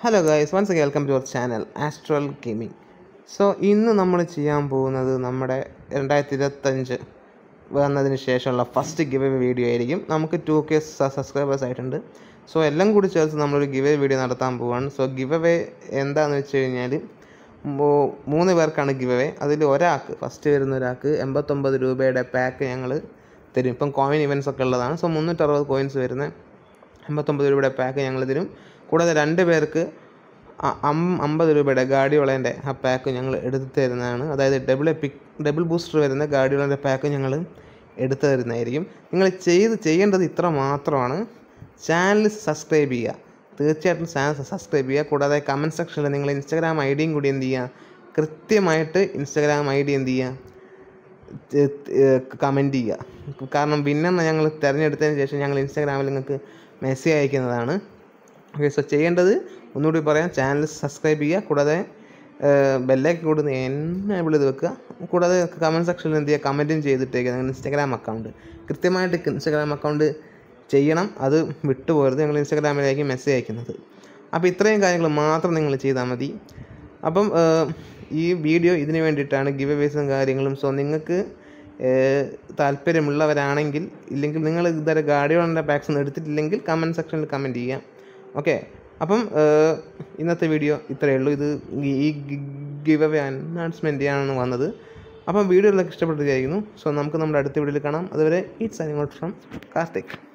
hello guys once welcome to our channel Astral gaming so ഇന്ന് നമ്മൾ ചെയ്യാൻ പോകുന്നത് നമ്മുടെ രണ്ടായിരത്തി ഇരുപത്തഞ്ച് വന്നതിന് ശേഷമുള്ള ഫസ്റ്റ് ഗിവ് വീഡിയോ ആയിരിക്കും നമുക്ക് ടു കെ സബ്സ്ക്രൈബേഴ്സ് ആയിട്ടുണ്ട് സോ എല്ലാം കൂടി ചേർത്ത് നമ്മളൊരു ഗിവ് വീഡിയോ നടത്താൻ പോവാണ് സോ ഗിവ് അവേ എന്താണെന്ന് വെച്ച് കഴിഞ്ഞാൽ മൂ- മൂന്ന് പേർക്കാണ് ഗിവ് അവേ അതിൽ ഒരാൾക്ക് ഫസ്റ്റ് വരുന്ന ഒരാൾക്ക് എൺപത്തൊമ്പത് രൂപയുടെ പാക്ക് ഞങ്ങൾ തരും ഇപ്പം കോയിൻ ഇവൻറ്റ്സ് ഒക്കെ ഉള്ളതാണ് സോ മുന്നൂറ്ററുപത് കോയിൻസ് വരുന്ന അമ്പത്തൊമ്പത് രൂപയുടെ പാക്ക് ഞങ്ങൾ തരും കൂടാതെ രണ്ട് പേർക്ക് അ- അം- അമ്പത് രൂപയുടെ ഗാഡിയോളേൻ്റെ ആ പാക്ക് ഞങ്ങൾ എടുത്ത് തരുന്നതാണ് അതായത് ഡബിൾ എപ്പിക് ഡബിൾ ബൂസ്റ്റർ വരുന്ന ഗാഡിയോളേൻ്റെ പാക്ക് ഞങ്ങൾ എടുത്തു തരുന്നതായിരിക്കും നിങ്ങൾ ചെയ്ത് ചെയ്യേണ്ടത് ഇത്ര മാത്രമാണ് ചാനൽ സബ്സ്ക്രൈബ് ചെയ്യുക തീർച്ചയായിട്ടും ചാനൽ സബ്സ്ക്രൈബ് ചെയ്യുക കൂടാതെ കമൻറ്റ് സെക്ഷനിൽ നിങ്ങൾ ഇൻസ്റ്റാഗ്രാം ഐ ഡിയും കൂടി എന്ത് ചെയ്യുക കൃത്യമായിട്ട് ഇൻസ്റ്റാഗ്രാം ഐ ഡി എന്ത് ചെയ്യുക കമൻറ്റ് ചെയ്യുക കാരണം വിന്നെന്ന് ഞങ്ങൾ തിരഞ്ഞെടുത്തതിന് ശേഷം ഞങ്ങൾ ഇൻസ്റ്റാഗ്രാമിൽ നിങ്ങൾക്ക് മെസ്സേജ് അയക്കുന്നതാണ് ഓക്കെ സോ ചെയ്യേണ്ടത് ഒന്നുകൂടി പറയാം ചാനൽ സബ്സ്ക്രൈബ് ചെയ്യുക കൂടാതെ ബെല്ലൈക്ക് കൂടുന്ന എന്നെ ചെയ്ത് വെക്കുക കൂടാതെ കമൻറ്റ് സെക്ഷനിൽ എന്ത് ചെയ്യുക കമൻറ്റും ചെയ്തിട്ടേക്കുക ഞങ്ങൾ ഇൻസ്റ്റാഗ്രാം അക്കൗണ്ട് കൃത്യമായിട്ട് ഇൻസ്റ്റാഗ്രാം അക്കൗണ്ട് ചെയ്യണം അത് വിട്ടുപോകരുത് ഞങ്ങൾ ഇൻസ്റ്റാഗ്രാമിലേക്ക് മെസ്സേജ് അയക്കുന്നത് അപ്പോൾ ഇത്രയും കാര്യങ്ങൾ മാത്രം നിങ്ങൾ ചെയ്താൽ മതി അപ്പം ഏഹ്, ഈ വീഡിയോ ഇതിന് വേണ്ടിയിട്ടാണ് ഗിവ് അവേസും കാര്യങ്ങളും സോ നിങ്ങൾക്ക് ഏഹ്, താല്പര്യമുള്ളവരാണെങ്കിൽ ഇല്ലെങ്കിൽ നിങ്ങൾ ഇതുവരെ ഗാഡിയോണിൻ്റെ പാക്സ് ഒന്നും എടുത്തിട്ടില്ലെങ്കിൽ കമൻറ്റ് സെക്ഷനിൽ കമൻറ്റ് ചെയ്യാം ഓക്കെ അപ്പം ഏഹ്, ഇന്നത്തെ വീഡിയോ ഇത്രയേ ഉള്ളൂ ഇത് ഈ ഗിവ് അവേ അനൗൺസ്മെൻറ്റ് ചെയ്യാനാണ് വന്നത് അപ്പം വീഡിയോ എല്ലാവർക്കും ഇഷ്ടപ്പെട്ടിരിക്കുന്നു സോ നമുക്ക് നമ്മുടെ അടുത്ത വീഡിയോയിൽ കാണാം അതുവരെ it's signing out from Karthik